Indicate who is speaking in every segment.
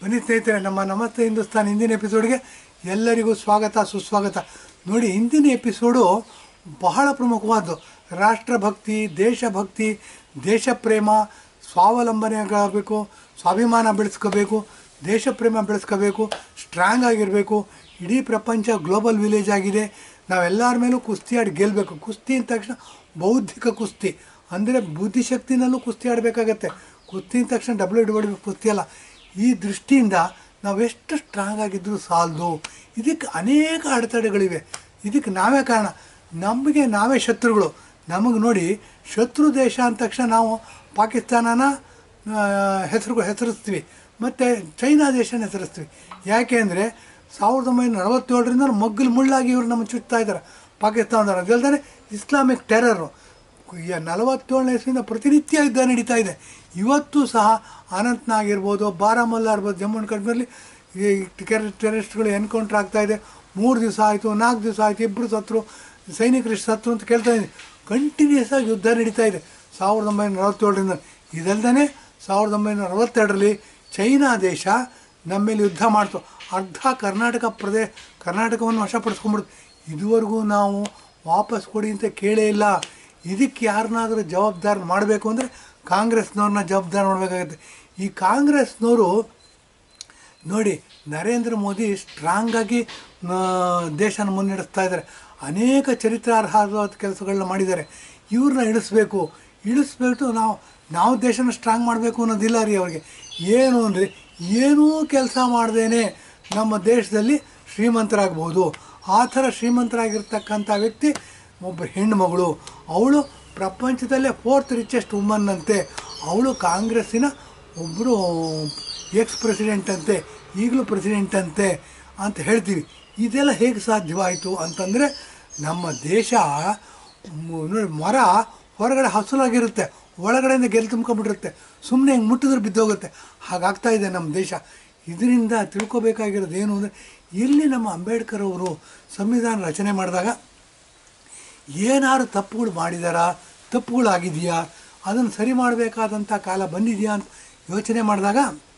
Speaker 1: ಬನ್ನಿ ಸ್ನೇಹಿತರೆ ನಮ್ಮ ನಮಸ್ತೆ ಹಿಂದೂಸ್ತಾನ್ ಹಿಂದಿನ ಎಪಿಸೋಡ್ಗೆ ಎಲ್ಲರಿಗೂ ಸ್ವಾಗತ ಸುಸ್ವಾಗತ ನೋಡಿ ಹಿಂದಿನ ಎಪಿಸೋಡು ಬಹಳ ಪ್ರಮುಖವಾದ್ದು ರಾಷ್ಟ್ರಭಕ್ತಿ ದೇಶಭಕ್ತಿ ದೇಶ ಪ್ರೇಮ ಸ್ವಾವಲಂಬನೆಗಳಾಗಬೇಕು ಸ್ವಾಭಿಮಾನ ಬೆಳೆಸ್ಕೋಬೇಕು ದೇಶ ಪ್ರೇಮ ಬೆಳೆಸ್ಕೋಬೇಕು ಸ್ಟ್ರಾಂಗ್ ಆಗಿರಬೇಕು ಇಡೀ ಪ್ರಪಂಚ ಗ್ಲೋಬಲ್ ವಿಲೇಜ್ ಆಗಿದೆ ನಾವೆಲ್ಲರ ಮೇಲೂ ಕುಸ್ತಿ ಆಡಿ ಗೆಲ್ಲಬೇಕು ಕುಸ್ತಿ ಅಂದ ತಕ್ಷಣ ಬೌದ್ಧಿಕ ಕುಸ್ತಿ ಅಂದರೆ ಬುದ್ಧಿಶಕ್ತಿನಲ್ಲೂ ಕುಸ್ತಿ ಆಡಬೇಕಾಗತ್ತೆ ಕುಸ್ತಿ ಅಂದ ತಕ್ಷಣ ಡಬ್ಲ್ಯೂ ಡಬ್ಲ್ಯೂ ಕುಸ್ತಿ ಅಲ್ಲ ಈ ದೃಷ್ಟಿಯಿಂದ ನಾವೆಷ್ಟು ಸ್ಟ್ರಾಂಗ್ ಆಗಿದ್ದರೂ ಸಾಲದು ಇದಕ್ಕೆ ಅನೇಕ ಅಡೆತಡೆಗಳಿವೆ ಇದಕ್ಕೆ ನಾವೇ ಕಾರಣ ನಮಗೆ ನಾವೇ ಶತ್ರುಗಳು ನಮಗೆ ನೋಡಿ ಶತ್ರು ದೇಶ ಅಂದ ತಕ್ಷಣ ನಾವು ಪಾಕಿಸ್ತಾನನ ಹೆಸರು ಹೆಸರಿಸ್ತೀವಿ ಮತ್ತು ಚೈನಾ ದೇಶನ ಹೆಸರಿಸ್ತೀವಿ ಯಾಕೆ ಅಂದರೆ ಸಾವಿರದ ಒಂಬೈನೂರ ನಲವತ್ತೇಳರಿಂದ ಮಗ್ಗಲು ಮುಳ್ಳಾಗಿ ಇವರು ನಮ್ಮನ್ನು ಚುಚ್ತಾ ಇದ್ದಾರೆ ಪಾಕಿಸ್ತಾನದವರು ಅದಲ್ಲದೆ ಇಸ್ಲಾಮಿಕ್ ಟೆರರು ನಲವತ್ತೇಳನೇ ಇಸ್ವಿಯಿಂದ ಪ್ರತಿನಿತ್ಯ ಯುದ್ಧ ನಡೀತಾ ಇದೆ ಇವತ್ತು ಸಹ ಅನಂತ್ನಾಗ್ ಇರ್ಬೋದು ಬಾರಾಮುಲ್ಲಾ ಇರ್ಬೋದು ಜಮ್ಮು ಆ್ಯಂಡ್ ಕಾಶ್ಮೀರಲ್ಲಿ ಈ ಟೆರರಿಸ್ಟ್ಗಳು ಎನ್ಕೌಂಟ್ರ್ ಆಗ್ತಾ ಇದೆ ಮೂರು ದಿವಸ ಆಯಿತು ನಾಲ್ಕು ದಿವಸ ಆಯಿತು ಇಬ್ಬರು ಸತ್ರು ಸೈನಿಕರು ಎಷ್ಟು ಸತ್ರು ಅಂತ ಕೇಳ್ತಾ ಇದ್ದೀನಿ ಕಂಟಿನ್ಯೂಸ್ ಆಗಿ ಯುದ್ಧ ನಡೀತಾ ಇದೆ ಸಾವಿರದ ಒಂಬೈನೂರ ನಲವತ್ತೇಳರಿಂದ ಇದಲ್ದೇ ಸಾವಿರದ ಒಂಬೈನೂರ ಅರವತ್ತೆರಡರಲ್ಲಿ ಚೈನಾ ದೇಶ ನಮ್ಮ ಮೇಲೆ ಯುದ್ಧ ಮಾಡ್ತು ಅರ್ಧ ಕರ್ನಾಟಕ ಪ್ರದೇಶ ಕರ್ನಾಟಕವನ್ನು ವಶಪಡಿಸ್ಕೊಂಡ್ಬಿಡ್ತು ಇದುವರೆಗೂ ನಾವು ವಾಪಸ್ ಕೊಡಿ ಅಂತ ಕೇಳೇ ಇಲ್ಲ ಇದಕ್ಕೆ ಯಾರನ್ನಾದರೂ ಜವಾಬ್ದಾರಿ ಮಾಡಬೇಕು ಅಂದರೆ ಕಾಂಗ್ರೆಸ್ನವ್ರನ್ನ ಜವಾಬ್ದಾರಿ ಮಾಡಬೇಕಾಗತ್ತೆ ಈ ಕಾಂಗ್ರೆಸ್ನವರು ನೋಡಿ ನರೇಂದ್ರ ಮೋದಿ ಸ್ಟ್ರಾಂಗಾಗಿ ದೇಶನ ಮುನ್ನಡೆಸ್ತಾ ಇದ್ದಾರೆ ಅನೇಕ ಚರಿತ್ರಾರ್ಹವಾದ ಕೆಲಸಗಳನ್ನ ಮಾಡಿದ್ದಾರೆ ಇವ್ರನ್ನ ಇಳಿಸ್ಬೇಕು ಇಳಿಸ್ಬಿಟ್ಟು ನಾವು ನಾವು ದೇಶನ ಸ್ಟ್ರಾಂಗ್ ಮಾಡಬೇಕು ಅನ್ನೋದಿಲ್ಲ ರೀ ಅವ್ರಿಗೆ ಏನು ಅಂದರೆ ಏನೂ ಕೆಲಸ ಮಾಡ್ದೇನೆ ನಮ್ಮ ದೇಶದಲ್ಲಿ ಶ್ರೀಮಂತರಾಗ್ಬೋದು ಆ ಥರ ಶ್ರೀಮಂತರಾಗಿರ್ತಕ್ಕಂಥ ವ್ಯಕ್ತಿ ಒಬ್ಬ ಹೆಣ್ಣುಮಗಳು ಅವಳು ಪ್ರಪಂಚದಲ್ಲೇ ಫೋರ್ತ್ ರಿಚೆಸ್ಟ್ ವುಮನ್ ಅಂತೆ ಅವಳು ಕಾಂಗ್ರೆಸ್ಸಿನ ಒಬ್ಬರು ಎಕ್ಸ್ ಪ್ರೆಸಿಡೆಂಟ್ ಅಂತೆ ಈಗಲೂ ಪ್ರೆಸಿಡೆಂಟ್ ಅಂತೆ ಅಂತ ಹೇಳ್ತೀವಿ ಇದೆಲ್ಲ ಹೇಗೆ ಸಾಧ್ಯವಾಯಿತು ಅಂತಂದರೆ ನಮ್ಮ ದೇಶ ಮ್- ನೋಡಿ ಮರ ಹೊರಗಡೆ ಹಸುಲಾಗಿರುತ್ತೆ ಒಳಗಡೆಯಿಂದ ಗೆಲ್ ತುಂಬ್ಕೊಂಡ್ಬಿಟ್ಟಿರುತ್ತೆ ಸುಮ್ಮನೆ ಹಿಂಗೆ ಮುಟ್ಟಿದ್ರೆ ಬಿದ್ದೋಗುತ್ತೆ ಹಾಗಾಗ್ತಾ ಇದೆ ನಮ್ಮ ದೇಶ ಇದರಿಂದ ತಿಳ್ಕೊಬೇಕಾಗಿರೋದು ಏನು ಅಂದರೆ ಇಲ್ಲಿ ನಮ್ಮ ಅಂಬೇಡ್ಕರ್ ಅವರು ಸಂವಿಧಾನ ರಚನೆ ಮಾಡಿದಾಗ ಏನಾದ್ರು ತಪ್ಪುಗಳು ಮಾಡಿದಾರಾ ತಪ್ಪುಗಳಾಗಿದೆಯಾ ಅದನ್ನು ಸರಿ ಮಾಡಬೇಕಾದಂಥ ಕಾಲ ಬಂದಿದೆಯಾ ಅಂತ ಯೋಚನೆ ಮಾಡಿದಾಗ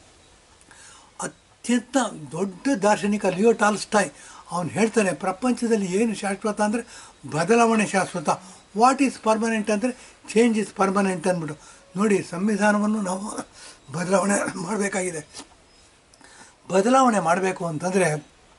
Speaker 1: ಅತ್ಯಂತ ದೊಡ್ಡ ದಾರ್ಶನಿಕ ಲಿಯೋ ಟಾಲ್ಸ್ಟಾಯ್ ಅವನು ಹೇಳ್ತಾನೆ ಪ್ರಪಂಚದಲ್ಲಿ ಏನು ಶಾಶ್ವತ ಅಂದರೆ ಬದಲಾವಣೆ ಶಾಶ್ವತ ವಾಟ್ ಈಸ್ ಪರ್ಮನೆಂಟ್ ಅಂದರೆ ಚೇಂಜ್ ಇಸ್ ಪರ್ಮನೆಂಟ್ ಅಂದ್ಬಿಟ್ಟು ನೋಡಿ ಸಂವಿಧಾನವನ್ನು ನಾವು ಬದಲಾವಣೆ ಮಾಡಬೇಕಾಗಿದೆ ಬದಲಾವಣೆ ಮಾಡಬೇಕು ಅಂತಂದರೆ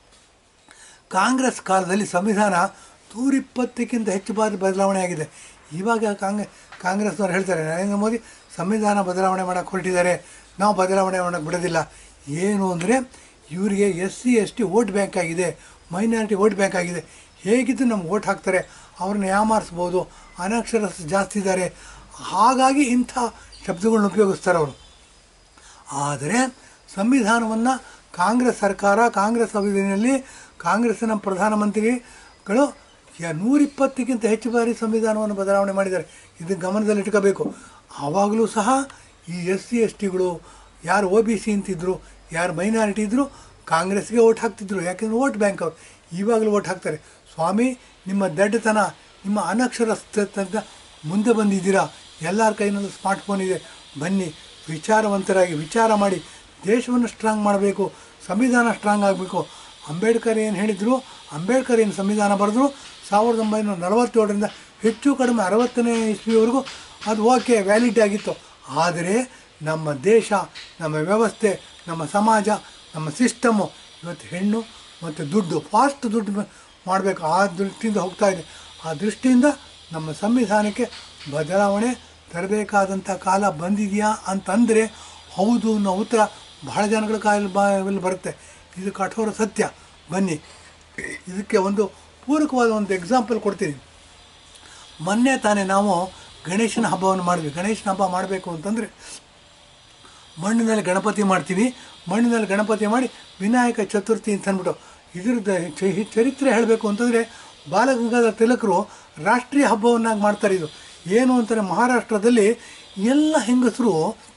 Speaker 1: ಕಾಂಗ್ರೆಸ್ ಕಾಲದಲ್ಲಿ ಸಂವಿಧಾನ ನೂರಿಪ್ಪತ್ತಕ್ಕಿಂತ ಹೆಚ್ಚು ಬಾರಿ ಬದಲಾವಣೆ ಆಗಿದೆ ಇವಾಗ ಕಾಂಗ್ರೆ ಕಾಂಗ್ರೆಸ್ನವ್ರು ಹೇಳ್ತಾರೆ ನರೇಂದ್ರ ಮೋದಿ ಸಂವಿಧಾನ ಬದಲಾವಣೆ ಮಾಡೋಕ್ಕೆ ಹೊರಟಿದ್ದಾರೆ ನಾವು ಬದಲಾವಣೆ ಮಾಡೋಕ್ಕೆ ಬಿಡೋದಿಲ್ಲ ಏನು ಅಂದರೆ ಇವರಿಗೆ S C S T vote bank ಆಗಿದೆ ಮೈನಾರಿಟಿ ವೋಟ್ ಬ್ಯಾಂಕ್ ಆಗಿದೆ ಹೇಗಿದ್ದು ನಮ್ಗೆ ವೋಟ್ ಹಾಕ್ತಾರೆ ಅವ್ರನ್ನ ಯಾಮಾರಿಸ್ಬೋದು ಅನಕ್ಷರಸ್ಥ ಜಾಸ್ತಿ ಇದ್ದಾರೆ ಹಾಗಾಗಿ ಇಂಥ ಶಬ್ದಗಳನ್ನ ಉಪಯೋಗಿಸ್ತಾರೆ ಅವರು ಆದರೆ ಸಂವಿಧಾನವನ್ನು ಕಾಂಗ್ರೆಸ್ ಸರ್ಕಾರ ಕಾಂಗ್ರೆಸ್ ಅವಧಿಯಲ್ಲಿ ಕಾಂಗ್ರೆಸ್ಸಿನ ಪ್ರಧಾನಮಂತ್ರಿಗಳು ಯ- ನೂರಿಪ್ಪತ್ತಕ್ಕಿಂತ ಹೆಚ್ಚು ಬಾರಿ ಸಂವಿಧಾನವನ್ನು ಬದಲಾವಣೆ ಮಾಡಿದ್ದಾರೆ ಇದನ್ನು ಗಮನದಲ್ಲಿಟ್ಕೋಬೇಕು ಆವಾಗಲೂ ಸಹ ಈ ಎಸ್ ಸಿ ಎಸ್ ಟಿಗಳು ಯಾರು ಒ ಬಿ ಸಿ ಅಂತಿದ್ರು ಯಾರು ಮೈನಾರಿಟಿ ಇದ್ದರು ಕಾಂಗ್ರೆಸ್ಗೆ ಓಟ್ ಹಾಕ್ತಿದ್ರು ಯಾಕೆಂದ್ರೆ ವೋಟ್ ಬ್ಯಾಂಕ್ ಅವರು ಇವಾಗಲೂ ಓಟ್ ಹಾಕ್ತಾರೆ ಸ್ವಾಮಿ ನಿಮ್ಮ ದಡ್ಡತನ ನಿಮ್ಮ ಅನಕ್ಷರಸ್ಥ ಮುಂದೆ ಬಂದಿದ್ದೀರಾ ಎಲ್ಲರ ಕೈನಲ್ಲೂ ಸ್ಮಾರ್ಟ್ಫೋನ್ ಇದೆ ಬನ್ನಿ ವಿಚಾರವಂತರಾಗಿ ವಿಚಾರ ಮಾಡಿ ದೇಶವನ್ನು ಸ್ಟ್ರಾಂಗ್ ಮಾಡಬೇಕು ಸಂವಿಧಾನ ಸ್ಟ್ರಾಂಗ್ ಆಗಬೇಕು ಅಂಬೇಡ್ಕರ್ ಏನು ಹೇಳಿದರು ಅಂಬೇಡ್ಕರ್ ಏನು ಸಂವಿಧಾನ ಬರೆದ್ರು ಸಾವಿರದ ಒಂಬೈನೂರ ನಲವತ್ತೇಳರಿಂದ ಹೆಚ್ಚು ಕಡಿಮೆ ಅರವತ್ತನೇ ಇಸ್ವಿವರೆಗೂ ಅದು ಓಕೆ ವ್ಯಾಲಿಡ್ ಆಗಿತ್ತು ಆದರೆ ನಮ್ಮ ದೇಶ ನಮ್ಮ ವ್ಯವಸ್ಥೆ ನಮ್ಮ ಸಮಾಜ ನಮ್ಮ ಸಿಸ್ಟಮು ಇವತ್ತು ಹೆಣ್ಣು ಮತ್ತು ದುಡ್ಡು ಫಾಸ್ಟ್ ದುಡ್ಡು ಮಾಡಬೇಕು ಆ ದೃಷ್ಟಿಯಿಂದ ಹೋಗ್ತಾ ಇದೆ ಆ ದೃಷ್ಟಿಯಿಂದ ನಮ್ಮ ಸಂವಿಧಾನಕ್ಕೆ ಬದಲಾವಣೆ ತರಬೇಕಾದಂಥ ಕಾಲ ಬಂದಿದೆಯಾ ಅಂತಂದರೆ ಹೌದು ಅನ್ನೋ ಉತ್ತರ ಬಹಳ ಜನಗಳ ಕಾಯಲ್ಲಿ ಬಾಯಲ್ಲಿ ಬರುತ್ತೆ ಇದು ಕಠೋರ ಸತ್ಯ ಬನ್ನಿ ಇದಕ್ಕೆ ಒಂದು ಪೂರಕವಾದ ಒಂದು ಎಕ್ಸಾಂಪಲ್ ಕೊಡ್ತೀನಿ ಮೊನ್ನೆ ತಾನೇ ನಾವು ಗಣೇಶನ ಹಬ್ಬವನ್ನು ಮಾಡಿದ್ವಿ ಗಣೇಶನ ಹಬ್ಬ ಮಾಡಬೇಕು ಅಂತಂದರೆ ಮಣ್ಣಿನಲ್ಲಿ ಗಣಪತಿ ಮಾಡ್ತೀವಿ ಮಣ್ಣಿನಲ್ಲಿ ಗಣಪತಿ ಮಾಡಿ ವಿನಾಯಕ ಚತುರ್ಥಿ ಅಂತ ಅಂದ್ಬಿಟ್ಟು ಇದ್ರದ್ದು ಚ- ಚರಿತ್ರೆ ಹೇಳಬೇಕು ಅಂತಂದರೆ ಬಾಲಗಂಗಾಧರ ತಿಲಕರು ರಾಷ್ಟ್ರೀಯ ಹಬ್ಬವನ್ನಾಗಿ ಮಾಡ್ತಾರೆ ಇದು ಏನು ಅಂತಾರೆ ಮಹಾರಾಷ್ಟ್ರದಲ್ಲಿ ಎಲ್ಲ ಹೆಂಗಸರು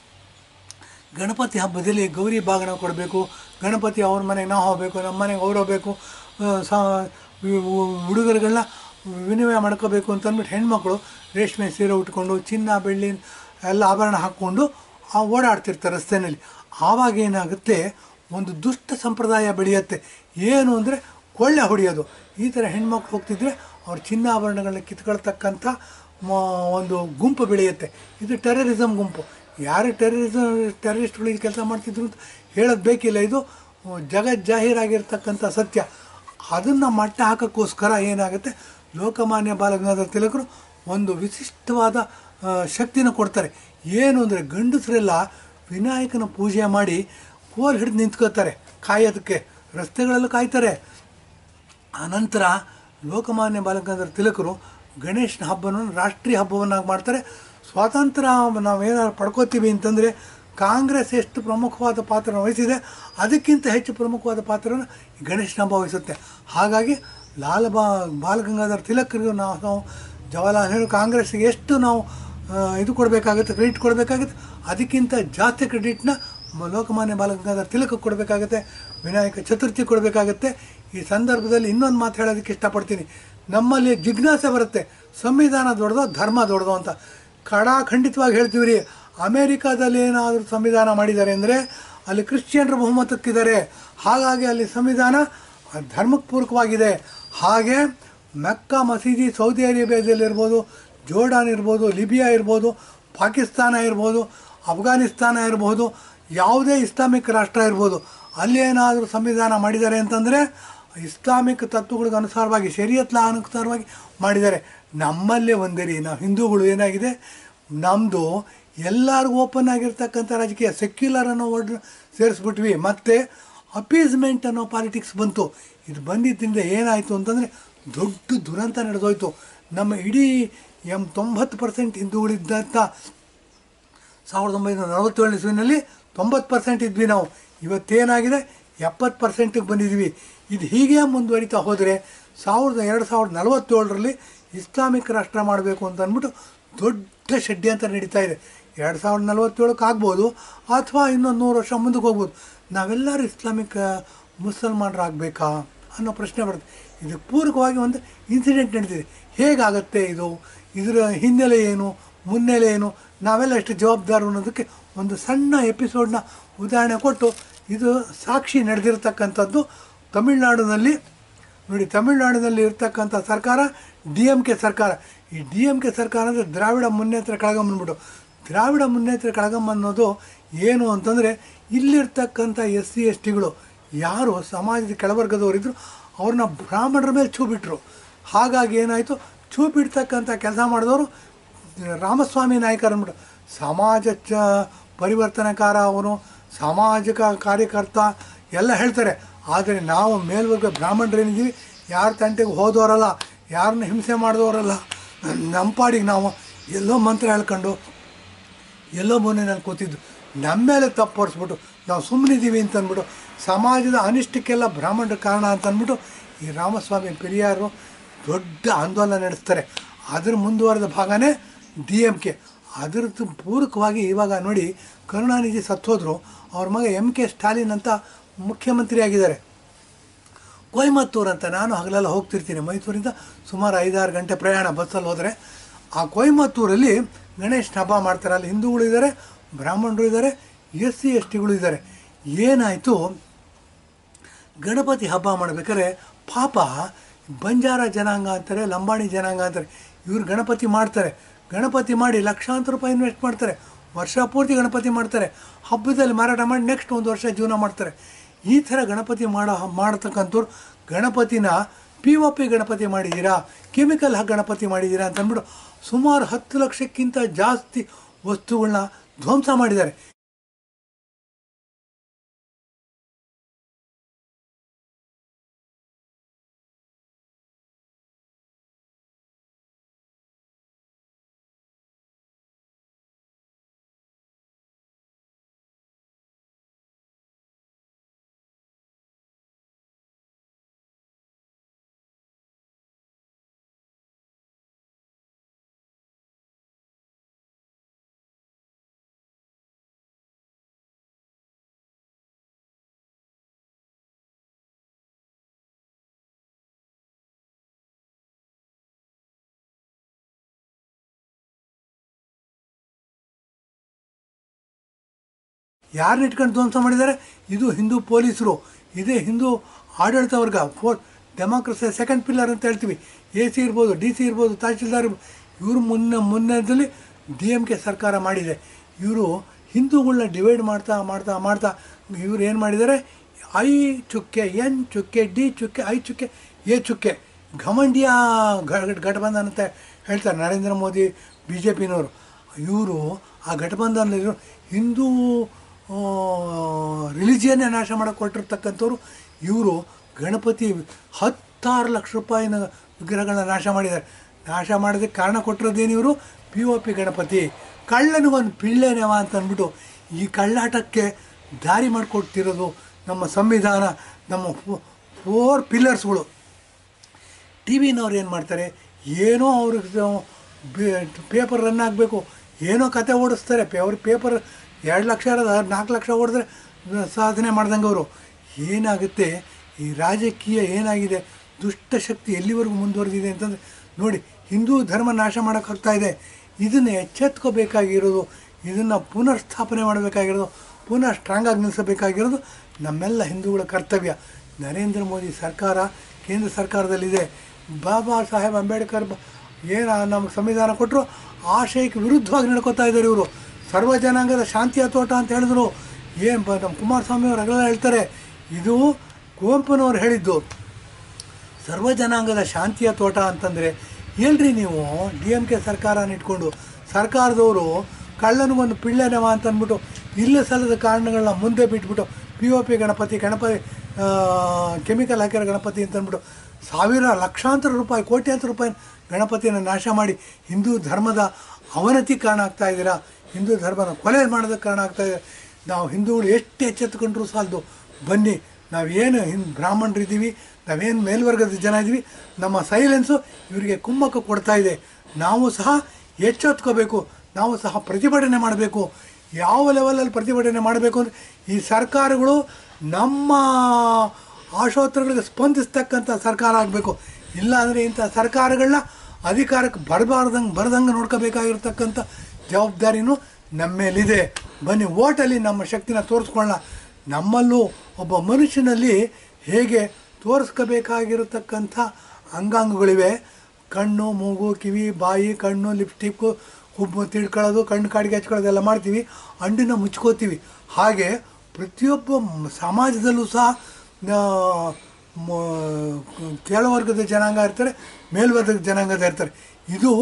Speaker 1: ಗಣಪತಿ ಹಬ್ಬದಲ್ಲಿ ಗೌರಿ ಬಾಗಣ ಕೊಡಬೇಕು ಗಣಪತಿ ಅವ್ರ ಮನೆಗೆ ನಾವು ಹೋಗಬೇಕು ನಮ್ಮ ಮನೆಗೆ ಅವ್ರು ಹೋಗಬೇಕು ಸ ಹುಡುಗರುಗಳನ್ನ ವಿನಿಮಯ ಮಾಡ್ಕೋಬೇಕು ಅಂತ ಅಂದ್ಬಿಟ್ಟು ಹೆಣ್ಮಕ್ಳು ರೇಷ್ಮೆ ಸೀರೆ ಉಟ್ಕೊಂಡು ಚಿನ್ನ ಬೆಳ್ಳಿ ಎಲ್ಲ ಆಭರಣ ಹಾಕ್ಕೊಂಡು ಆ ಓಡಾಡ್ತಿರ್ತಾರೆ ರಸ್ತೆಯಲ್ಲಿ ಆವಾಗ ಏನಾಗುತ್ತೆ ಒಂದು ದುಷ್ಟ ಸಂಪ್ರದಾಯ ಬೆಳೆಯುತ್ತೆ ಏನು ಅಂದರೆ ಕೊಳ್ಳೆ ಹೊಡೆಯೋದು ಈ ಥರ ಹೆಣ್ಮಕ್ಳು ಹೋಗ್ತಿದ್ರೆ ಅವ್ರ ಚಿನ್ನಾಭರಣಗಳನ್ನ ಕಿತ್ಕೊಳ್ತಕ್ಕಂಥ ಮ- ಒಂದು ಗುಂಪು ಬೆಳೆಯುತ್ತೆ ಇದು ಟೆರರಿಸಮ್ ಗುಂಪು ಯಾರು ಟೆರರಿಸಮ್ ಟೆರರಿಸ್ಟ್ಗಳಿಗೆ ಕೆಲಸ ಮಾಡ್ತಿದ್ರು ಅಂತ ಹೇಳೋದು ಬೇಕಿಲ್ಲ ಇದು ಜಗಜ್ಜಾಹೀರಾಗಿರ್ತಕ್ಕಂಥ ಸತ್ಯ ಅದನ್ನು ಮಟ್ಟ ಹಾಕೋಕ್ಕೋಸ್ಕರ ಏನಾಗುತ್ತೆ ಲೋಕಮಾನ್ಯ ಬಾಲಗಂಗಾಧರ ತಿಲಕರು ಒಂದು ವಿಶಿಷ್ಟವಾದ ಆ, ಶಕ್ತಿನ ಕೊಡ್ತಾರೆ ಏನು ಅಂದರೆ ಗಂಡಸರೆಲ್ಲ ವಿನಾಯಕನ ಪೂಜೆ ಮಾಡಿ ಕೋಲ್ ಹಿಡಿದು ನಿಂತ್ಕೋತಾರೆ ಕಾಯೋದಕ್ಕೆ ರಸ್ತೆಗಳಲ್ಲೂ ಕಾಯ್ತಾರೆ ಆನಂತರ ಲೋಕಮಾನ್ಯ ಬಾಲಗಂಗಾಧರ ತಿಲಕರು ಗಣೇಶನ ಹಬ್ಬವನ್ನು ರಾಷ್ಟ್ರೀಯ ಹಬ್ಬವನ್ನಾಗಿ ಮಾಡ್ತಾರೆ ಸ್ವಾತಂತ್ರ್ಯ ನಾವೇನಾದ್ರು ಪಡ್ಕೋತೀವಿ ಅಂತಂದರೆ ಕಾಂಗ್ರೆಸ್ ಎಷ್ಟು ಪ್ರಮುಖವಾದ ಪಾತ್ರ ವಹಿಸಿದೆ ಅದಕ್ಕಿಂತ ಹೆಚ್ಚು ಪ್ರಮುಖವಾದ ಪಾತ್ರವನ್ನು ಈ ಗಣೇಶನ ಹಬ್ಬ ವಹಿಸುತ್ತೆ ಹಾಗಾಗಿ ಲಾಲ್ ಬಾ ಬಾಲಗಂಗಾಧರ ತಿಲಕರಿಗೂ ನಾವು ನಾವು ಜವಾಹರ್ಲಾಲ್ ನೆಹರು ಕಾಂಗ್ರೆಸ್ಸಿಗೆ ಎಷ್ಟು ನಾವು ಆ, ಇದು ಕೊಡಬೇಕಾಗುತ್ತೆ ಕ್ರೆಡಿಟ್ ಕೊಡಬೇಕಾಗುತ್ತೆ ಅದಕ್ಕಿಂತ ಜಾಸ್ತಿ ಕ್ರೆಡಿಟ್ನ ಮ- ಲೋಕಮಾನ್ಯ ಬಾಲಗಂಗಾಧರ ತಿಲಕ ಕೊಡಬೇಕಾಗುತ್ತೆ ವಿನಾಯಕ ಚತುರ್ಥಿ ಕೊಡಬೇಕಾಗುತ್ತೆ ಈ ಸಂದರ್ಭದಲ್ಲಿ ಇನ್ನೊಂದು ಮಾತು ಹೇಳೋದಕ್ಕೆ ಇಷ್ಟಪಡ್ತೀನಿ ನಮ್ಮಲ್ಲಿ ಜಿಜ್ಞಾಸೆ ಬರುತ್ತೆ ಸಂವಿಧಾನ ದೊಡ್ಡದೋ ಧರ್ಮ ದೊಡ್ಡದೋ ಅಂತ ಖಡಾಖಂಡಿತವಾಗಿ ಹೇಳ್ತೀವಿ ರೀ ಅಮೇರಿಕಾದಲ್ಲಿ ಏನಾದರೂ ಸಂವಿಧಾನ ಮಾಡಿದ್ದಾರೆ ಅಂದರೆ ಅಲ್ಲಿ ಕ್ರಿಶ್ಚಿಯನ್ರು ಬಹುಮತಕ್ಕಿದ್ದಾರೆ ಹಾಗಾಗಿ ಅಲ್ಲಿ ಸಂವಿಧಾನ ಧರ್ಮಕ್ಕೆ ಪೂರಕವಾಗಿದೆ ಹಾಗೆ ಮೆಕ್ಕಾ ಮಸೀದಿ ಸೌದಿ ಅರೇಬಿಯಾದಲ್ಲಿರ್ಬೋದು ಜೋರ್ಡಾನ್ ಇರ್ಬೋದು ಲಿಬಿಯಾ ಇರ್ಬೋದು ಪಾಕಿಸ್ತಾನ ಇರ್ಬೋದು ಅಫ್ಘಾನಿಸ್ತಾನ ಇರ್ಬೋದು ಯಾವುದೇ ಇಸ್ಲಾಮಿಕ್ ರಾಷ್ಟ್ರ ಇರ್ಬೋದು ಅಲ್ಲೇನಾದರೂ ಸಂವಿಧಾನ ಮಾಡಿದ್ದಾರೆ ಅಂತಂದರೆ ಇಸ್ಲಾಮಿಕ್ ತತ್ವಗಳಿಗೆ ಅನುಸಾರವಾಗಿ ಶರೀಯತ್ ಲಾ ಅನುಸಾರವಾಗಿ ಮಾಡಿದ್ದಾರೆ ನಮ್ಮಲ್ಲೇ ಒಂದೇ ರೀ ನಾವು ಹಿಂದೂಗಳು ಏನಾಗಿದೆ ನಮ್ಮದು ಎಲ್ಲರಿಗೂ ಓಪನ್ ಆಗಿರ್ತಕ್ಕಂಥ ರಾಜಕೀಯ ಸೆಕ್ಯುಲರ್ ಅನ್ನೋ ವರ್ಡ್ ಸೇರಿಸ್ಬಿಟ್ವಿ ಮತ್ತು ಅಪೀಸ್ಮೆಂಟ್ ಅನ್ನೋ ಪಾಲಿಟಿಕ್ಸ್ ಬಂತು ಇದು ಬಂದಿದ್ದರಿಂದ ಏನಾಯಿತು ಅಂತಂದರೆ ದೊಡ್ಡ ದುರಂತ ನಡೆದೋಯ್ತು ನಮ್ಮ ಇಡೀ ಎಂ ತೊಂಬತ್ತು ಪರ್ಸೆಂಟ್ ಹಿಂದೂಗಳಿದ್ದಂಥ ಸಾವಿರದ ಒಂಬೈನೂರ ನಲವತ್ತೇಳನೇ ಇಸ್ವಿನಲ್ಲಿ ತೊಂಬತ್ತು ಪರ್ಸೆಂಟ್ ಇದ್ವಿ ನಾವು ಇವತ್ತೇನಾಗಿದೆ ಎಪ್ಪತ್ತು ಪರ್ಸೆಂಟಿಗೆ ಬಂದಿದ್ವಿ ಇದು ಹೀಗೆ ಮುಂದುವರಿತಾ ಹೋದರೆ ಸಾವಿರದ ಎರಡು ಸಾವಿರದ ನಲವತ್ತೇಳರಲ್ಲಿ ಇಸ್ಲಾಮಿಕ್ ರಾಷ್ಟ್ರ ಮಾಡಬೇಕು ಅಂತ ಅಂದ್ಬಿಟ್ಟು ದೊಡ್ಡ ಷಡ್ಯಂತ್ರ ನಡೀತಾ ಇದೆ ಎರಡು ಸಾವಿರದ ನಲವತ್ತೇಳಕ್ಕೆ ಆಗ್ಬೋದು ಅಥವಾ ಇನ್ನೊಂದು ನೂರು ವರ್ಷ ಮುಂದಕ್ಕೆ ಹೋಗ್ಬೋದು ನಾವೆಲ್ಲರೂ ಇಸ್ಲಾಮಿಕ್ ಮುಸಲ್ಮಾನರಾಗಬೇಕಾ ಅನ್ನೋ ಪ್ರಶ್ನೆ ಬರುತ್ತೆ ಇದಕ್ಕೆ ಪೂರಕವಾಗಿ ಒಂದು ಇನ್ಸಿಡೆಂಟ್ ನಡೀತಿದೆ ಹೇಗಾಗತ್ತೆ ಇದು ಇದರ ಹಿನ್ನೆಲೆ ಏನು ಮುನ್ನೆಲೆ ಏನು ನಾವೆಲ್ಲ ಎಷ್ಟು ಜವಾಬ್ದಾರು ಅನ್ನೋದಕ್ಕೆ ಒಂದು ಸಣ್ಣ ಎಪಿಸೋಡ್ನ ಉದಾಹರಣೆ ಕೊಟ್ಟು ಇದು ಸಾಕ್ಷಿ ನಡೆದಿರ್ತಕ್ಕಂಥದ್ದು ತಮಿಳುನಾಡಿನಲ್ಲಿ ನೋಡಿ ತಮಿಳುನಾಡಿನಲ್ಲಿ ಇರ್ತಕ್ಕಂಥ ಸರ್ಕಾರ ಡಿ ಎಮ್ ಕೆ ಸರ್ಕಾರ ಈ ಡಿ ಎಮ್ ಕೆ ಸರ್ಕಾರ ಅಂದರೆ ದ್ರಾವಿಡ ಮುನ್ನೇತ್ರ ಕಳಗಂ ಅಂದ್ಬಿಟ್ಟು ದ್ರಾವಿಡ ಮುನ್ನೇತ್ರ ಕಳಗಂ ಅನ್ನೋದು ಏನು ಅಂತಂದರೆ ಇಲ್ಲಿರ್ತಕ್ಕಂಥ ಎಸ್ ಸಿ ಎಸ್ ಟಿಗಳು ಯಾರು ಸಮಾಜದ ಕೆಳವರ್ಗದವರಿದ್ದರು ಅವ್ರನ್ನ ಬ್ರಾಹ್ಮಣರ ಮೇಲೆ ಛೂ ಬಿಟ್ಟರು ಹಾಗಾಗಿ ಏನಾಯಿತು ಛೂ ಬಿಡ್ತಕ್ಕಂಥ ಕೆಲಸ ಮಾಡಿದವರು ರಾಮಸ್ವಾಮಿ ನಾಯ್ಕರ್ ಅಂದ್ಬಿಟ್ಟು ಸಮಾಜ ಚ ಪರಿವರ್ತನಕಾರ ಅವನು ಸಾಮಾಜಿಕ ಕಾರ್ಯಕರ್ತ ಎಲ್ಲ ಹೇಳ್ತಾರೆ ಆದರೆ ನಾವು ಮೇಲ್ವರ್ಗ ಬ್ರಾಹ್ಮಣರೇನಿದ್ದೀವಿ ಯಾರ ತಂಟೆಗೆ ಹೋದವರಲ್ಲ ಯಾರನ್ನ ಹಿಂಸೆ ಮಾಡಿದವರಲ್ಲ ನಮ್ಮ ಪಾಡಿಗೆ ನಾವು ಎಲ್ಲೋ ಮಂತ್ರ ಹೇಳ್ಕೊಂಡು ಎಲ್ಲೋ ಮೊನ್ನೆನಲ್ಲಿ ಕೂತಿದ್ದು ನಮ್ಮ ಮೇಲೆ ತಪ್ಪು ಹೊರಿಸ್ಬಿಟ್ಟು ನಾವು ಸುಮ್ಮನಿದ್ದೀವಿ ಅಂತ ಅಂದ್ಬಿಟ್ಟು ಸಮಾಜದ ಅನಿಷ್ಟಕ್ಕೆಲ್ಲ ಬ್ರಾಹ್ಮಣರ ಕಾರಣ ಅಂತ ಅಂದ್ಬಿಟ್ಟು ಈ ರಾಮಸ್ವಾಮಿ ಪೆರಿಯಾರು ದೊಡ್ಡ ಆಂದೋಲನ ನಡೆಸ್ತಾರೆ ಅದ್ರ ಮುಂದುವರೆದ ಭಾಗನೇ ಡಿ ಎಮ್ ಕೆ ಅದರದ್ದು ಪೂರಕವಾಗಿ ಇವಾಗ ನೋಡಿ ಕರುಣಾನಿಧಿ ಸತ್ತೋದ್ರು ಅವ್ರ ಮಗ ಎಮ್ ಕೆ ಸ್ಟಾಲಿನ್ ಅಂತ ಮುಖ್ಯಮಂತ್ರಿ ಆಗಿದ್ದಾರೆ ಕೊಯಮತ್ತೂರು ಅಂತ ನಾನು ಹಗಲೆಲ್ಲ ಹೋಗ್ತಿರ್ತೀನಿ ಮೈಸೂರಿಂದ ಸುಮಾರು ಐದಾರು ಗಂಟೆ ಪ್ರಯಾಣ ಬಸ್ಸಲ್ಲಿ ಹೋದರೆ ಆ ಕೊಯಮತ್ತೂರಲ್ಲಿ ಗಣೇಶನ ಹಬ್ಬ ಮಾಡ್ತಾರೆ ಅಲ್ಲಿ ಹಿಂದೂಗಳು ಇದ್ದಾರೆ ಬ್ರಾಹ್ಮಣರು ಇದ್ದಾರೆ ಎಸ್ ಸಿ ಎಸ್ ಟಿಗಳು ಇದ್ದಾರೆ ಏನಾಯಿತು ಗಣಪತಿ ಹಬ್ಬ ಮಾಡ್ಬೇಕಾದ್ರೆ ಪಾಪ ಬಂಜಾರ ಜನಾಂಗ ಅಂತಾರೆ ಲಂಬಾಣಿ ಜನಾಂಗ ಅಂತಾರೆ ಇವ್ರು ಗಣಪತಿ ಮಾಡ್ತಾರೆ ಗಣಪತಿ ಮಾಡಿ ಲಕ್ಷಾಂತರ ರೂಪಾಯಿ ಇನ್ವೆಸ್ಟ್ ಮಾಡ್ತಾರೆ ವರ್ಷ ಪೂರ್ತಿ ಗಣಪತಿ ಮಾಡ್ತಾರೆ ಹಬ್ಬದಲ್ಲಿ ಮಾರಾಟ ಮಾಡಿ ನೆಕ್ಸ್ಟ್ ಒಂದು ವರ್ಷ ಜೀವನ ಮಾಡ್ತಾರೆ ಈ ಥರ ಗಣಪತಿ ಮಾಡೋ ಮಾಡತಕ್ಕಂಥವ್ರು ಗಣಪತಿನ ಪಿ ಒ ಪಿ ಗಣಪತಿ ಮಾಡಿದ್ದೀರಾ ಕೆಮಿಕಲ್ ಗಣಪತಿ ಮಾಡಿದ್ದೀರಾ ಅಂತ ಅಂದ್ಬಿಟ್ಟು ಸುಮಾರು ಹತ್ತು ಲಕ್ಷಕ್ಕಿಂತ ಜಾಸ್ತಿ ವಸ್ತುಗಳನ್ನ ಧ್ವಂಸ ಮಾಡಿದ್ದಾರೆ ಯಾರನ್ನ ಇಟ್ಕೊಂಡು ಧ್ವಂಸ ಮಾಡಿದ್ದಾರೆ ಇದು ಹಿಂದೂ ಪೊಲೀಸರು ಇದೇ ಹಿಂದೂ ಆಡಳಿತ ವರ್ಗ ಫೋರ್ ಡೆಮಾಕ್ರಸಿ ಸೆಕೆಂಡ್ ಪಿಲ್ಲರ್ ಅಂತ ಹೇಳ್ತೀವಿ ಎ ಸಿ ಇರ್ಬೋದು ಡಿ ಸಿ ಇರ್ಬೋದು ತಹಶೀಲ್ದಾರ್ ಇರ್ಬೋದು ಇವರು ಮುನ್ನ ಮುನ್ನದಲ್ಲಿ ಡಿ ಎಮ್ ಕೆ ಸರ್ಕಾರ ಮಾಡಿದೆ ಇವರು ಹಿಂದೂಗಳನ್ನ ಡಿವೈಡ್ ಮಾಡ್ತಾ ಮಾಡ್ತಾ ಮಾಡ್ತಾ ಇವ್ರು ಏನು ಮಾಡಿದ್ದಾರೆ ಐ ಚುಕ್ಕೆ ಎನ್ ಚುಕ್ಕೆ ಡಿ ಚುಕ್ಕೆ ಐ ಚುಕ್ಕೆ ಎ ಚುಕ್ಕೆ ಘಮಂಡಿಯ ಘ- ಗಠಬಂಧನ್ ಅಂತ ಹೇಳ್ತಾರೆ ನರೇಂದ್ರ ಮೋದಿ ಬಿ ಜೆ ಪಿನವರು ಇವರು ಆ ಗಠಬಂಧನಲ್ಲಿರೋ ಹಿಂದೂ ರಿಲಿಜಿಯನ್ನೇ ನಾಶ ಮಾಡಕ್ಕೆ ಕೊಟ್ಟಿರ್ತಕ್ಕಂಥವ್ರು ಇವರು ಗಣಪತಿ ಹತ್ತಾರು ಲಕ್ಷ ರೂಪಾಯಿನ ವಿಗ್ರಹಗಳನ್ನ ನಾಶ ಮಾಡಿದ್ದಾರೆ ನಾಶ ಮಾಡೋದಕ್ಕೆ ಕಾರಣ ಕೊಟ್ಟಿರೋದೇನು ಇವರು ಪಿ ಒ ಪಿ ಗಣಪತಿ ಕಳ್ಳನಿಗೊಂದು ಪಿಳ್ಳೆನೆವ ಅಂತ ಅಂದ್ಬಿಟ್ಟು ಈ ಕಳ್ಳಾಟಕ್ಕೆ ದಾರಿ ಮಾಡಿಕೊಡ್ತಿರೋದು ನಮ್ಮ ಸಂವಿಧಾನ ನಮ್ಮ ಫೋರ್ ಪಿಲ್ಲರ್ಸ್ಗಳು ಟಿ ವಿನವ್ರು ಏನು ಮಾಡ್ತಾರೆ ಏನೋ ಅವ್ರಿಗೆ ಪೇಪರ್ ರನ್ ಆಗಬೇಕು ಏನೋ ಕತೆ ಓಡಿಸ್ತಾರೆ ಪೇ ಅವ್ರ ಪೇಪರ್ ಎರಡು ಲಕ್ಷ ಇರೋದು ನಾಲ್ಕು ಲಕ್ಷ ಓಡಿದ್ರೆ ಸಾಧನೆ ಮಾಡ್ದಂಗೆ ಅವರು ಏನಾಗುತ್ತೆ ಈ ರಾಜಕೀಯ ಏನಾಗಿದೆ ದುಷ್ಟಶಕ್ತಿ ಎಲ್ಲಿವರೆಗೂ ಮುಂದುವರೆದಿದೆ ಅಂತಂದರೆ ನೋಡಿ ಹಿಂದೂ ಧರ್ಮ ನಾಶ ಮಾಡೋಕ್ಕಾಗ್ತಾ ಇದೆ ಇದನ್ನು ಎಚ್ಚೆತ್ಕೋಬೇಕಾಗಿರೋದು ಇದನ್ನು ಪುನರ್ ಸ್ಥಾಪನೆ ಮಾಡಬೇಕಾಗಿರೋದು ಪುನಃ ಸ್ಟ್ರಾಂಗಾಗಿ ನಿಲ್ಲಿಸಬೇಕಾಗಿರೋದು ನಮ್ಮೆಲ್ಲ ಹಿಂದೂಗಳ ಕರ್ತವ್ಯ ನರೇಂದ್ರ ಮೋದಿ ಸರ್ಕಾರ ಕೇಂದ್ರ ಸರ್ಕಾರದಲ್ಲಿದೆ ಬಾಬಾ ಸಾಹೇಬ್ ಅಂಬೇಡ್ಕರ್ ಬ- ಏನು ನಮ್ಗೆ ಸಂವಿಧಾನ ಕೊಟ್ಟರು ಆಶಯಕ್ಕೆ ವಿರುದ್ಧವಾಗಿ ನಡ್ಕೋತಾ ಇದ್ದಾರೆ ಇವರು ಸರ್ವ ಜನಾಂಗದ ಶಾಂತಿಯ ತೋಟ ಅಂತ ಹೇಳಿದ್ರು ಏನು ಬ ನಮ್ಮ ಕುಮಾರಸ್ವಾಮಿ ಅವರು ಅಗಲ ಹೇಳ್ತಾರೆ ಇದು ಕುವೆಂಪುನವ್ರು ಹೇಳಿದ್ದು ಸರ್ವ ಜನಾಂಗದ ಶಾಂತಿಯ ತೋಟ ಅಂತಂದರೆ ಎಲ್ರಿ ನೀವು ಡಿ ಎಮ್ ಕೆ ಸರ್ಕಾರನ ಇಟ್ಕೊಂಡು ಸರ್ಕಾರದವರು ಕಳ್ಳನಿಗೊಂದು ಪಿಳ್ಳೆನವ ಅಂತ ಅಂದ್ಬಿಟ್ಟು ಇಲ್ಲ ಸಲ್ಲದ ಕಾರಣಗಳನ್ನ ಮುಂದೆ ಬಿಟ್ಬಿಟ್ಟು P O P Ganapati Ganapati chemical ಹಾಕಿರೋ ಗಣಪತಿ ಅಂತ ಅಂದ್ಬಿಟ್ಟು ಸಾವಿರ ಲಕ್ಷಾಂತರ ರೂಪಾಯಿ ಕೋಟ್ಯಾಂತರ ರೂಪಾಯಿ ಗಣಪತಿಯನ್ನು ನಾಶ ಮಾಡಿ ಹಿಂದೂ ಧರ್ಮದ ಅವನತಿ ಕಾರಣ ಆಗ್ತಾ ಇದ್ದೀರಾ ಹಿಂದೂ ಧರ್ಮನ ಕೊಲೆ ಮಾಡೋದಕ್ಕೆ ಕಾರಣ ಆಗ್ತಾ ಇದೆ ನಾವು ಹಿಂದೂಗಳು ಎಷ್ಟು ಎಚ್ಚೆತ್ತುಕೊಂಡ್ರೂ ಸಾಲದು ಬನ್ನಿ ನಾವೇನು ಹಿಂದ್ ಬ್ರಾಹ್ಮಣರಿದ್ದೀವಿ ನಾವೇನು ಮೇಲ್ವರ್ಗದ ಜನ ಇದ್ದೀವಿ ನಮ್ಮ ಸೈಲೆನ್ಸು ಇವರಿಗೆ ಕುಮ್ಮಕ್ಕ ಕೊಡ್ತಾ ಇದೆ ನಾವು ಸಹ ಎಚ್ಚೆತ್ಕೋಬೇಕು ನಾವು ಸಹ ಪ್ರತಿಭಟನೆ ಮಾಡಬೇಕು ಯಾವ ಲೆವೆಲಲ್ಲಿ ಪ್ರತಿಭಟನೆ ಮಾಡಬೇಕು ಅಂದರೆ ಈ ಸರ್ಕಾರಗಳು ನಮ್ಮ ಆಶೋತ್ತರಗಳಿಗೆ ಸ್ಪಂದಿಸ್ತಕ್ಕಂಥ ಸರ್ಕಾರ ಆಗಬೇಕು ಇಲ್ಲ ಅಂದರೆ ಇಂಥ ಸರ್ಕಾರಗಳನ್ನ ಅಧಿಕಾರಕ್ಕೆ ಬರಬಾರ್ದಂಗೆ ಬರ್ದಂಗೆ ನೋಡ್ಕೋಬೇಕಾಗಿರ್ತಕ್ಕಂಥ ಜವಾಬ್ದಾರಿನೂ ನಮ್ಮ ಮೇಲಿದೆ ಬನ್ನಿ ಓಟಲ್ಲಿ ನಮ್ಮ ಶಕ್ತಿನ ತೋರಿಸ್ಕೊಳ್ಳೋಣ ನಮ್ಮಲ್ಲೂ ಒಬ್ಬ ಮನುಷ್ಯನಲ್ಲಿ ಹೇಗೆ ತೋರಿಸ್ಕೋಬೇಕಾಗಿರತಕ್ಕಂಥ ಅಂಗಾಂಗಗಳಿವೆ ಕಣ್ಣು ಮೂಗು ಕಿವಿ ಬಾಯಿ ಕಣ್ಣು ಲಿಪ್ಸ್ಟಿಕ್ಕು ಹುಬ್ಬು ತಿಳ್ಕೊಳ್ಳೋದು ಕಣ್ಣು ಕಾಡಿಗೆ ಹಚ್ಕೊಳ್ಳೋದೆಲ್ಲ ಮಾಡ್ತೀವಿ ಅಂಡಿನ ಮುಚ್ಕೋತೀವಿ ಹಾಗೆ ಪ್ರತಿಯೊಬ್ಬ ಮ್- ಸಮಾಜದಲ್ಲೂ ಸಹ ಆ, ಮ- ಕೆಳವರ್ಗದ ಜನಾಂಗ ಇರ್ತಾರೆ ಮೇಲ್ವರ್ಗದ ಜನಾಂಗದ ಇರ್ತಾರೆ ಇದು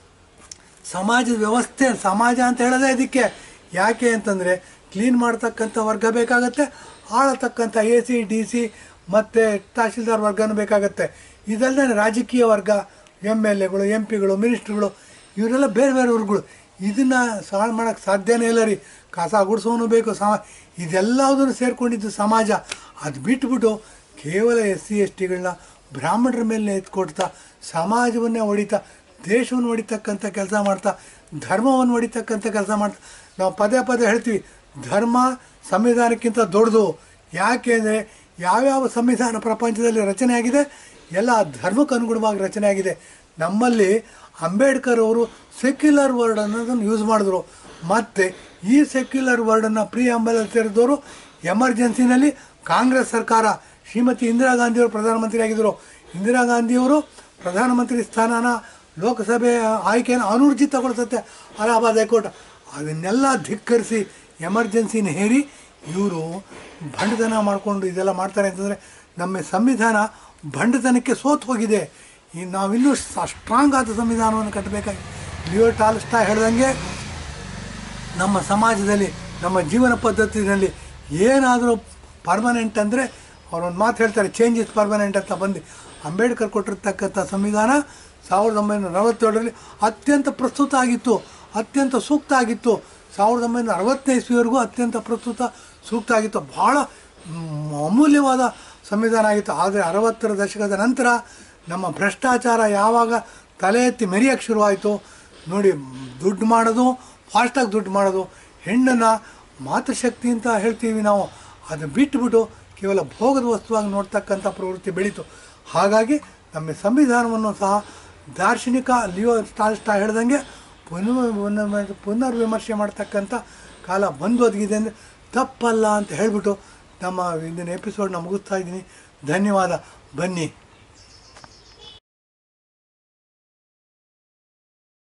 Speaker 1: ಸಮಾಜದ ವ್ಯವಸ್ಥೆ ಸಮಾಜ ಅಂತ ಹೇಳೋದೇ ಅದಕ್ಕೆ ಯಾಕೆ ಅಂತಂದರೆ ಕ್ಲೀನ್ ಮಾಡ್ತಕ್ಕಂಥ ವರ್ಗ ಬೇಕಾಗತ್ತೆ ಆಳತಕ್ಕಂಥ ಎ ಸಿ ಡಿ ಸಿ ಮತ್ತು ತಹಶೀಲ್ದಾರ್ ವರ್ಗನೂ ಬೇಕಾಗತ್ತೆ ಇದಲ್ಲದೆ ರಾಜಕೀಯ ವರ್ಗ ಎಮ್ ಎಲ್ ಎಗಳು ಎಂ ಪಿಗಳು ಮಿನಿಸ್ಟ್ರುಗಳು ಇವರೆಲ್ಲ ಬೇರೆ ಬೇರೆ ವರ್ಗಗಳು ಇದನ್ನು ಸಾಳು ಮಾಡೋಕ್ಕೆ ಸಾಧ್ಯನೇ ಇಲ್ಲ ರೀ ಕಸ ಗುಡಿಸೋನು ಬೇಕು ಸಮ ಇದೆಲ್ಲದನ್ನು ಸೇರಿಕೊಂಡಿದ್ದು ಸಮಾಜ ಅದು ಬಿಟ್ಬಿಟ್ಟು ಕೇವಲ ಎಸ್ ಸಿ ಎಸ್ ಟಿಗಳನ್ನ ಬ್ರಾಹ್ಮಣರ ಮೇಲೆ ಎತ್ಕೊಡ್ತಾ ಸಮಾಜವನ್ನೇ ಹೊಡಿತಾ ದೇಶವನ್ನು ಹೊಡಿತಕ್ಕಂಥ ಕೆಲಸ ಮಾಡ್ತಾ ಧರ್ಮವನ್ನು ಹೊಡಿತಕ್ಕಂಥ ಕೆಲಸ ಮಾಡ್ತಾ ನಾವು ಪದೇ ಪದೇ ಹೇಳ್ತೀವಿ ಧರ್ಮ ಸಂವಿಧಾನಕ್ಕಿಂತ ದೊಡ್ಡದು ಯಾಕೆ ಅಂದರೆ ಯಾವ್ಯಾವ ಸಂವಿಧಾನ ಪ್ರಪಂಚದಲ್ಲಿ ರಚನೆ ಆಗಿದೆ ಎಲ್ಲ ಧರ್ಮಕ್ಕೆ ಅನುಗುಣವಾಗಿ ರಚನೆ ಆಗಿದೆ ನಮ್ಮಲ್ಲಿ ಅಂಬೇಡ್ಕರ್ ಅವರು ಸೆಕ್ಯುಲರ್ ವರ್ಡ್ ಅನ್ನೋದನ್ನು ಯೂಸ್ ಮಾಡಿದ್ರು ಮತ್ತು ಈ ಸೆಕ್ಯುಲರ್ ವರ್ಡನ್ನು ಪ್ರೀ ಅಂಬಲಲ್ಲಿ ಸೇರಿದವರು ಎಮರ್ಜೆನ್ಸಿನಲ್ಲಿ ಕಾಂಗ್ರೆಸ್ ಸರ್ಕಾರ ಶ್ರೀಮತಿ ಇಂದಿರಾ ಗಾಂಧಿಯವರು ಪ್ರಧಾನಮಂತ್ರಿ ಆಗಿದ್ದರು ಇಂದಿರಾ ಗಾಂಧಿಯವರು ಪ್ರಧಾನಮಂತ್ರಿ ಸ್ಥಾನನ ಲೋಕಸಭೆ ಆಯ್ಕೆಯನ್ನು ಅನೂರ್ಜಿತಗೊಳಿಸುತ್ತೆ ಅಲಹಾಬಾದ್ ಹೈಕೋರ್ಟ್ ಅದನ್ನೆಲ್ಲ ಧಿಕ್ಕರಿಸಿ ಎಮರ್ಜೆನ್ಸಿನ ಹೇರಿ ಇವರು ಭಂಡತನ ಮಾಡಿಕೊಂಡು ಇದೆಲ್ಲ ಮಾಡ್ತಾರೆ ಅಂತಂದರೆ ನಮ್ಮ ಸಂವಿಧಾನ ಭಂಡತನಕ್ಕೆ ಸೋತು ಹೋಗಿದೆ ಈ ನಾವಿನ್ನೂ ಸ್ಟ್ರಾಂಗ್ ಆದ ಸಂವಿಧಾನವನ್ನು ಕಟ್ಟಬೇಕಾಗಿ ಲಿಯೋ ಟಾಲ್ಸ್ಟಾ ಹೇಳ್ದಂಗೆ ನಮ್ಮ ಸಮಾಜದಲ್ಲಿ ನಮ್ಮ ಜೀವನ ಪದ್ಧತಿನಲ್ಲಿ ಏನಾದರೂ ಪರ್ಮನೆಂಟ್ ಅಂದರೆ ಅವರೊಂದು ಮಾತು ಹೇಳ್ತಾರೆ ಚೇಂಜ್ ಇಸ್ ಪರ್ಮನೆಂಟ್ ಅಂತ ಬಂದು ಅಂಬೇಡ್ಕರ್ ಕೊಟ್ಟಿರ್ತಕ್ಕಂಥ ಸಂವಿಧಾನ ಸಾವಿರದ ಒಂಬೈನೂರ ನಲವತ್ತೇಳರಲ್ಲಿ ಅತ್ಯಂತ ಪ್ರಸ್ತುತ ಆಗಿತ್ತು ಅತ್ಯಂತ ಸೂಕ್ತ ಆಗಿತ್ತು ಸಾವಿರದ ಒಂಬೈನೂರ ಅರವತ್ತನೇ ಇಸ್ವಿವರೆಗೂ ಅತ್ಯಂತ ಪ್ರಸ್ತುತ ಸೂಕ್ತ ಆಗಿತ್ತು ಭಾಳ ಮ್, ಅಮೂಲ್ಯವಾದ ಸಂವಿಧಾನ ಆಗಿತ್ತು ಆದರೆ ಅರವತ್ತರ ದಶಕದ ನಂತರ ನಮ್ಮ ಭ್ರಷ್ಟಾಚಾರ ಯಾವಾಗ ತಲೆ ಎತ್ತಿ ಮೆರೆಯೋಕ್ಕೆ ಶುರುವಾಯಿತು ನೋಡಿ ದುಡ್ಡು ಮಾಡೋದು ಫಾಸ್ಟಾಗಿ ದುಡ್ಡು ಮಾಡೋದು ಹೆಣ್ಣನ್ನು ಮಾತೃಶಕ್ತಿ ಅಂತ ಹೇಳ್ತೀವಿ ನಾವು ಅದು ಬಿಟ್ಬಿಟ್ಟು ಕೇವಲ ಭೋಗದ ವಸ್ತುವಾಗಿ ನೋಡ್ತಕ್ಕಂಥ ಪ್ರವೃತ್ತಿ ಬೆಳೀತು ಹಾಗಾಗಿ ನಮ್ಮ ಸಂವಿಧಾನವನ್ನು ಸಹ ದಾರ್ಶನಿಕ ಲಿಯೋ ಸ್ಟಾಲ್ಸ್ಟಾ ಹೇಳ್ದಂಗೆ ಪುನರ್ ಪುನರ್ವಿಮರ್ಶೆ ಮಾಡ್ತಕ್ಕಂಥ ಕಾಲ ಬಂದು ಒದಗಿದೆ ಅಂದರೆ ತಪ್ಪಲ್ಲ ಅಂತ ಹೇಳಿಬಿಟ್ಟು ನಮ್ಮ ಇಂದಿನ ಎಪಿಸೋಡ್ನ ಮುಗಿಸ್ತಾ ಇದ್ದೀನಿ ಧನ್ಯವಾದ ಬನ್ನಿ